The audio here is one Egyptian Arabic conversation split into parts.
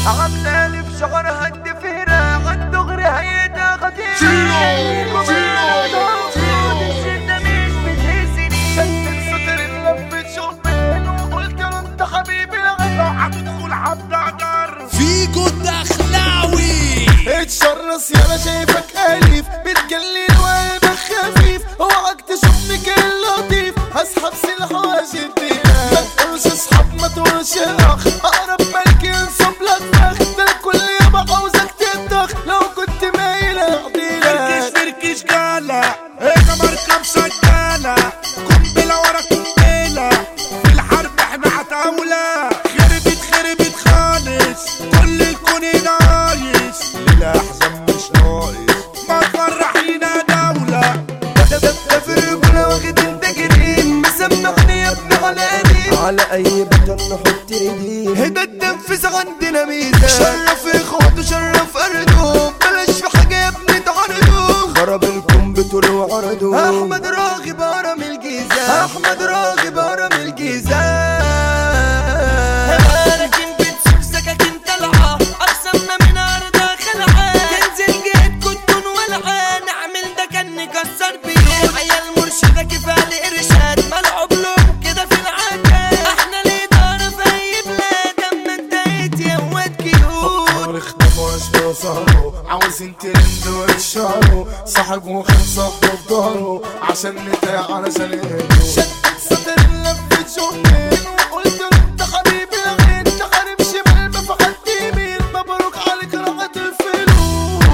عاملة في شعرها الدفيرة عالدغري هيدا غدير الشدة مش بتهزني شدت صدر اللف شوفين وقلت له انت حبيبي لغاية هتدخل هتقدر فيجو الدخلاوي اتشرس يا انا شايفك اليف بتجلي وقلبك خفيف اوعك تشوفني كل لطيف هسحب سلاح واشديها ما تقولش اصحاب ما تقولش اخ اقرب ملك ينصب لك فخ ده الكل يابا عاوزك تطخ لو كنت مايل فركش اعديلك فركش جالة هيك ماركة مسجلة قنبلة ورا قنبلة في الحرب احنا عتاولة خربت خربت خالص كل الكون نايس للأحزان مش ناقص ما تفرحينا دولة ده في الرجولة واخد التجريم مسمعني يا ابن علاني على اي بطن نحط رجيم هدا التنفيذ عندنا ميزة شرف اخوات وشرف اردوم بلاش في حاجة يا ابني تعرضوم خرب الكمبيوتر وعرضه احمد راغب هرم الجيزة احمد راغب هرم الجيزة لكن بتشوف سكاكين طالعة أقسمنا من أرضها خلعة تنزل جيت كنتون ولعة نعمل ده كان نكسر بيه عيال مرشدة كفاية إرشاد ملعوب لهم كده في العادة احنا الإدارة في أي بلاد أما انتهيت يا واد كيوت صار اختفوا اشبه صاروا عاوزين ترند واتشاروا صاحب وخد صاحبه في ظهره عشان نتاع علشان اهدوا شدت صدر اللف شوفين وقلت له انت حبيبي لغين انت حريم شمال ما فقدت يمين مبروك عليك راحت الفلوس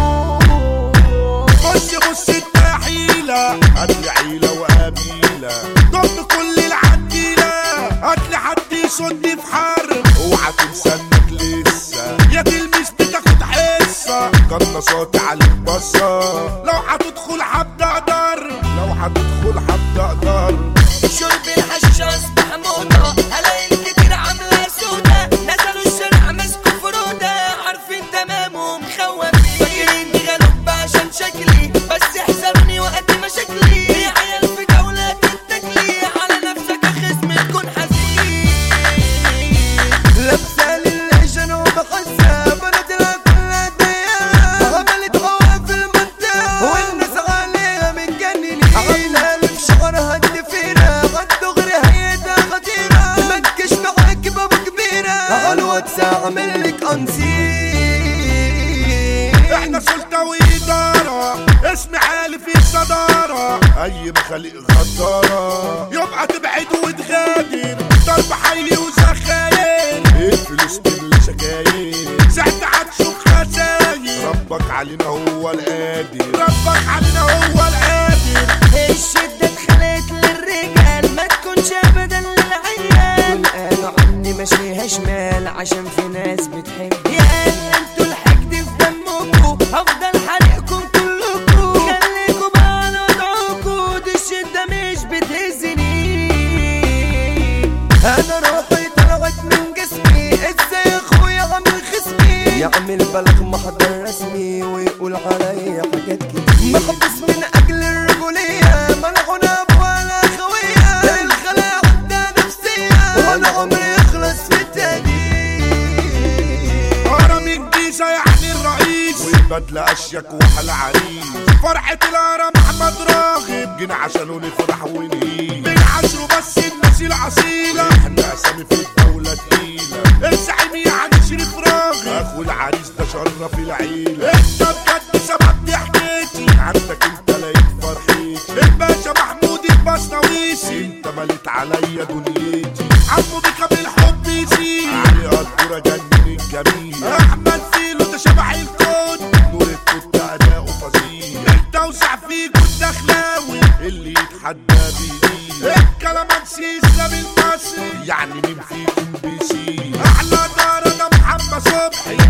خش بص التحيلة هاتلي عيلة وقبيلة ضم كل العديلة هاتلي حد يصدني في حرب اوعى تنسى انك لسه يا تلمس بتاخد حصة قناصاتي عليك بصة لو هتدخل حد اقدر لو هتدخل حد اقدر شرب الحشيش أصبح موضة هلاقي الكتير عاملة سودة نزلوا الشارع مسكوا فرودة عارفين تمامهم خوافين فاكريني غلوب عشان شكلي بس احذروني وقت مشاكلي يا عيال في جولة التكلي على نفسك خصم تكون حزين لابسه للعيشان وبحسها بناتها كلها ضيقه عملت هوا في المنطقه والناس عليها متجننين عامله في شعرها الدفيره غدغري هيدا خطيره ما تجيش معاك بابا كبيره على الواتس اعمل لك انسيق احنا سلطة وإدارة اسم عالي في الصدارة أي مخاليق غدارة يبقى تبعد وتغادر ضرب حيلي وسخاير الفلوس كل شكاير ساعتها هتشوف خساير ربك علينا هو القادر ربك علينا هو القادر الشدة اتخلقت للرجال ما تكونش ابدا للعيال قالوا عني ماشيها شمال عشان في ناس بتحب يا قال انتوا الحقد في دمكوا هفضل حرقكم كلكوا خليكوا بقى انا ادعوكوا دي الشدة مش بتهزني انا روحي طلعت من جسمي ازاي اخويا عامل خصمي يعمل بلغ محضر رسمي ويقول عليا حاجات كتير محبس من اجل الرجولية ملعون ابو ولا خوية الخلايا عندها نفسية وانا عمري يخلص في التهديد هرم الجيزة يعني الرئيس والبدلة أشيك وحل عريس فرحة الهرم أحمد راغب جينا عشانه نفرح ونهيب من عشره بس الناس الأصيلة احنا أسامي في الدولة تقيلة الزعيم يعني شريف راغب أخو العريس ده شرف العيلة انت بجد سببت حكايتي عندك انت لقيت فرحتي الباشا محمود البسطويسي انت مليت عليا دنيتي عمو بيك بالحب يزيد علي قدورة جنن الجميل احمد فيلو ده شبح الكون نور الكون ده اداؤه فظيع انت وسع فيك والدخلاوي اللي يتحدى بيه الكلام اسلام المصري يعني مين فيكم بيسيب احلى دار ده محمد صبحي